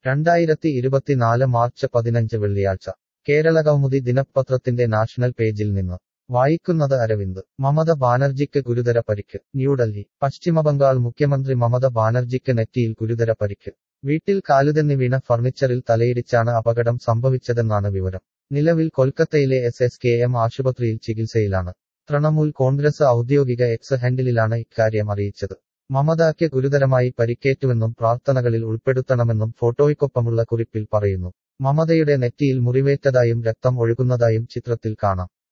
രണ്ടായിരത്തി ഇരുപത്തിനാല് മാർച്ച് പതിനഞ്ച് വെള്ളിയാഴ്ച കേരള കൗമുദി ദിനപത്രത്തിന്റെ നാഷണൽ പേജിൽ നിന്ന് വായിക്കുന്നത് അരവിന്ദ് മമത ബാനർജിക്ക് ഗുരുതര പരിക്ക് ന്യൂഡൽഹി പശ്ചിമബംഗാൾ മുഖ്യമന്ത്രി മമത ബാനർജിക്ക് നെറ്റിയിൽ ഗുരുതര പരിക്ക് വീട്ടിൽ കാലുതെന്നി വീണ ഫർണിച്ചറിൽ തലയിടിച്ചാണ് അപകടം സംഭവിച്ചതെന്നാണ് വിവരം നിലവിൽ കൊൽക്കത്തയിലെ എസ് എസ് കെ എം ആശുപത്രിയിൽ ചികിത്സയിലാണ് തൃണമൂൽ കോൺഗ്രസ് ഔദ്യോഗിക എക്സ് ഹാൻഡിലിലാണ് ഇക്കാര്യം അറിയിച്ചത് മമതയ്ക്ക് ഗുരുതരമായി പരിക്കേറ്റുവെന്നും പ്രാർത്ഥനകളിൽ ഉൾപ്പെടുത്തണമെന്നും ഫോട്ടോയ്ക്കൊപ്പമുള്ള കുറിപ്പിൽ പറയുന്നു മമതയുടെ നെറ്റിയിൽ മുറിവേറ്റതായും രക്തം ഒഴുകുന്നതായും ചിത്രത്തിൽ കാണാം